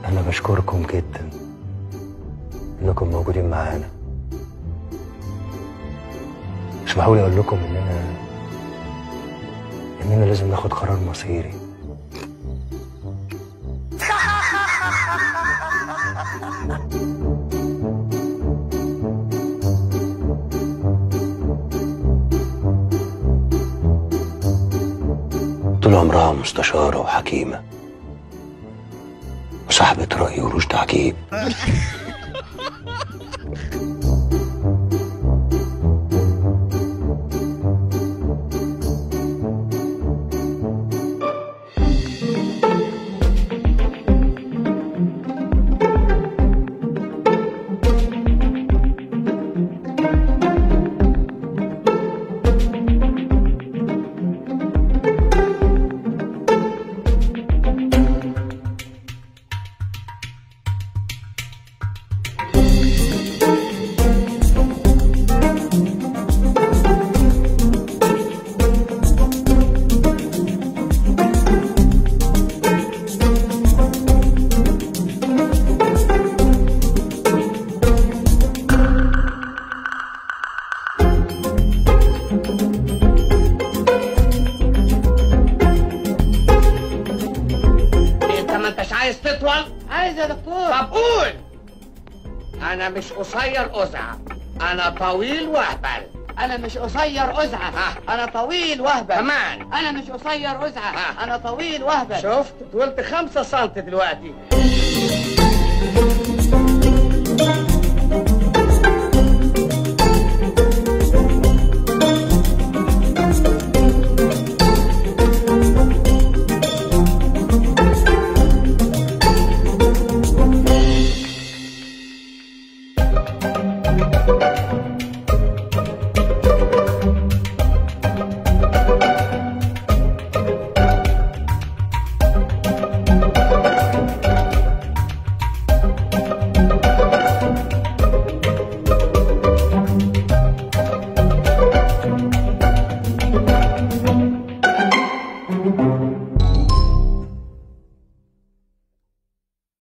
أنا بشكركم جدا إنكم موجودين معانا اسمحوا لي أقول لكم إننا إننا لازم ناخد قرار مصيري طول عمرها مستشارة وحكيمة وصاحبة رأي ورشد عجيب انت ما انتش عايز تطول عايز يا دكتور طب قول انا مش قصير ازعه انا طويل واهبل انا مش قصير ازعه ها. انا طويل وهبل كمان انا مش قصير ازعه ها. انا طويل وهبل شفت طولت خمسة سنتي دلوقتي